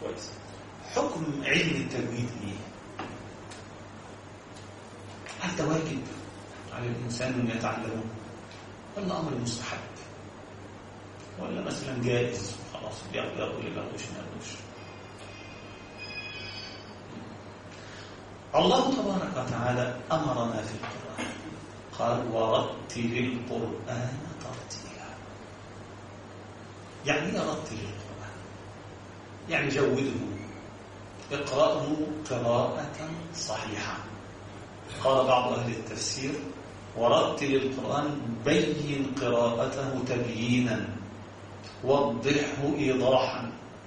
كويس حكم علم التجويد ايه هل ده واجب على الانسان ان يتعلمه ولا امر مستحب ولا مثلا جائز خلاص بياخد ياخد اللي بياخدوش ما ياخدوش الله تبارك وتعالى امرنا في القران قال ورتل القران ترتيلا يعني ايه رتل القران يعني جوده اقرأه قراءة صحيحة قال بعض أهل التفسير ورتل القرآن بين قراءته تبيينا وضحه إيضاحا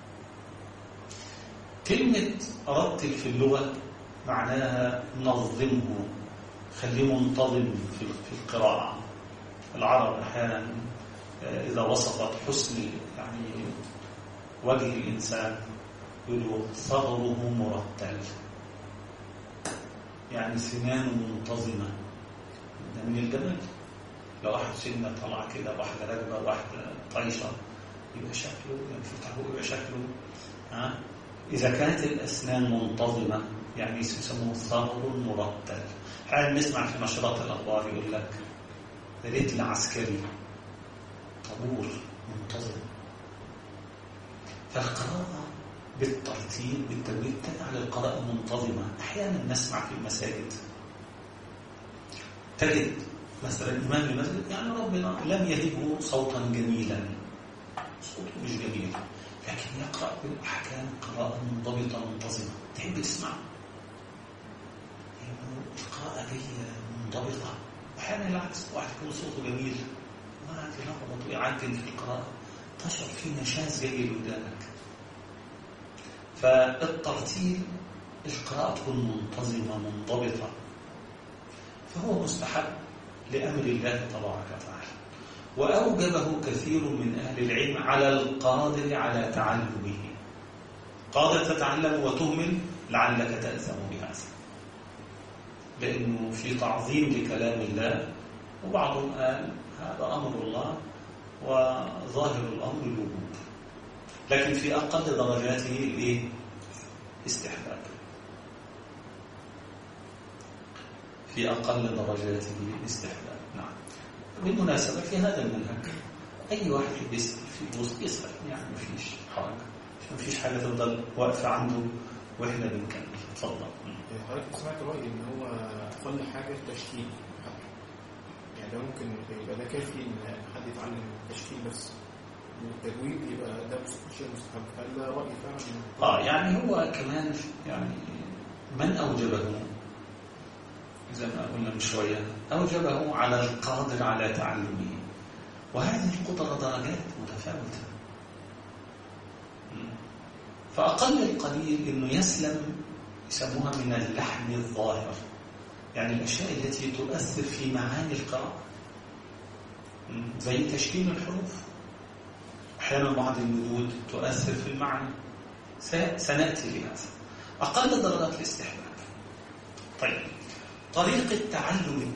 كلمة رتل في اللغة معناها نظمه خليه منتظم في القراءة العرب أحيانا إذا وصفت حسن يعني وجه الإنسان يقولوا ثغره مرتل يعني سنانه منتظمة ده من الجمال لو واحد سنة طالعة كده واحدة راكبة واحدة طايشة يبقى شكله ينفتحه يبقى شكله ها إذا كانت الأسنان منتظمة يعني يسموه ثغر مرتل حال نسمع في نشرات الأخبار يقول لك رجل عسكري طابور منتظم فالقراءة بالترتيب بالتجويد تجعل القراءة منتظمة أحيانا نسمع في المساجد تجد مثلا إمام المسجد يعني ربنا لم يهبه صوتا جميلا صوته مش جميل لكن يقرأ بالأحكام قراءة منضبطة منتظمة تحب تسمع القراءة جاية منضبطة أحيانا العكس واحد يكون صوته جميل ما يلخبط ويعجل في القراءة تشعر في نشاز جاي قدامك فالترتيل القراءة تكون منتظمة منضبطة فهو مستحب لأمر الله تبارك وتعالى وأوجبه كثير من أهل العلم على القادر على تعلمه قادر تتعلم وتهمل لعلك تأثم بهذا لأنه في تعظيم لكلام الله وبعضهم قال هذا أمر الله وظاهر الأمر الوجوب لكن في أقل درجاته الإيه؟ استحباب في أقل درجاته استحباب نعم بالمناسبة في هذا المنهج أي واحد بيسأل في بوست يسأل يعني ما فيش حرج ما فيش حاجة تفضل واقفة عنده وإحنا بنكمل اتفضل حضرتك سمعت رأي إن هو أقل حاجة التشكيل يعني ده ممكن يبقى ده كافي إن حد يتعلم التشكيل بس والتجويد يبقى ده شيء مستحب هل ده رأي فعلا؟ اه يعني هو كمان يعني من أوجبه زي ما قلنا من شوية أوجبه على القادر على تعلمه وهذه القدرة درجات متفاوتة فأقل القليل أنه يسلم يسموها من اللحن الظاهر يعني الأشياء التي تؤثر في معاني القراءة زي تشكيل الحروف أحيانا بعض المدود تؤثر في المعنى سنأتي لهذا أقل درجات الاستحباب طيب طريقة تعلم